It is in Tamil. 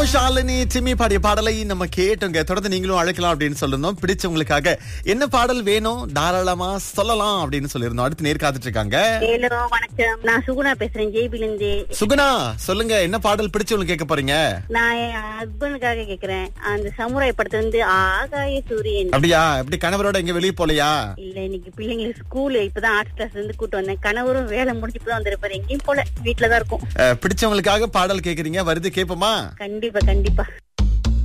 ஷாலினி டிமி பாடிய பாடலை நம்ம கேட்டோங்க தொடர்ந்து நீங்களும் அழைக்கலாம் அப்படின்னு சொல்லிருந்தோம் பிடிச்சவங்களுக்காக என்ன பாடல் வேணும் தாராளமா சொல்லலாம் அப்படின்னு சொல்லியிருந்தோம் அடுத்து நேர் காத்துட்டு இருக்காங்க ஹலோ வணக்கம் நான் சுகுணா பேசுறேன் ஜேபிலிருந்து சுகுணா சொல்லுங்க என்ன பாடல் பிடிச்சவங்களுக்கு கேட்க போறீங்க நான் என் ஹஸ்பண்டுக்காக கேக்குறேன் அந்த சமுராய் படத்தை வந்து ஆகாய சூரியன் அப்படியா எப்படி கணவரோட எங்க வெளியே போலையா இல்ல இன்னைக்கு பிள்ளைங்களுக்கு ஸ்கூல் இப்பதான் ஆர்ட்ஸ் கிளாஸ் இருந்து கூட்டு வந்தேன் கணவரும் வேலை முடிஞ்சு இப்பதான் வந்திருப்பாரு எங்கேயும் போல வீட்டுலதான் இருக்கும் அஹ், பிடிச்சவங்களுக்காக பாடல் கேக்குறீங்க வருது கேப்போமா கண்டிப்பா கண்டிப்பா